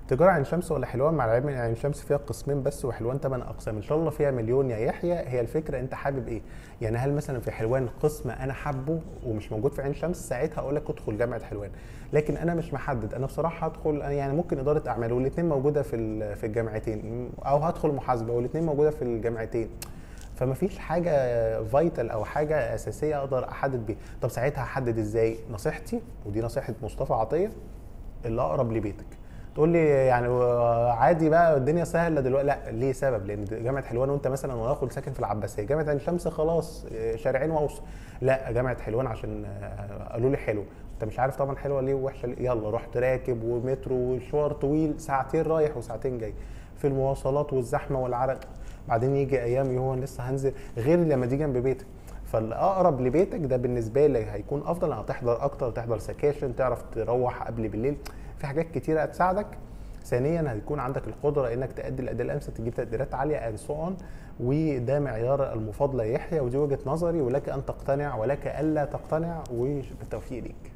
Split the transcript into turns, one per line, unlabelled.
تجاره عين شمس ولا حلوان مع العلم ان عين شمس فيها قسمين بس وحلوان ثمان اقسام ان شاء الله فيها مليون يا يحيى هي الفكره انت حابب ايه يعني هل مثلا في حلوان قسم انا حابه ومش موجود في عين شمس ساعتها اقول لك ادخل جامعه حلوان لكن انا مش محدد انا بصراحه هدخل يعني ممكن اداره اعمال والاثنين موجوده في ال- في الجامعتين او هدخل محاسبه والاثنين موجوده في الجامعتين فما فيش حاجه فايتال او حاجه اساسيه اقدر احدد بيها طب ساعتها احدد ازاي نصيحتي ودي نصيحه مصطفى عطيه اللي اقرب لبيتك تقول لي يعني عادي بقى الدنيا سهله دلوقتي لا ليه سبب لان جامعه حلوان وانت مثلا واخد ساكن في العباسيه جامعه عين شمس خلاص شارعين واوصل لا جامعه حلوان عشان قالوا لي حلو انت مش عارف طبعا حلوه ليه ووحشه ليه يلا رحت راكب ومترو ومشوار طويل ساعتين رايح وساعتين جاي في المواصلات والزحمه والعرق بعدين يجي ايام هو لسه هنزل غير لما دي جنب بيتك فالاقرب لبيتك ده بالنسبه لي هيكون افضل هتحضر اكتر تحضر سكاشن تعرف تروح قبل بالليل في حاجات كتيره هتساعدك ثانيا هيكون عندك القدره انك تأدي الاداء الامثل تجيب تقديرات عاليه and so on وده معيار المفاضله يحيى ودي وجهه نظري ولك ان تقتنع ولك الا تقتنع وبالتوفيق ليك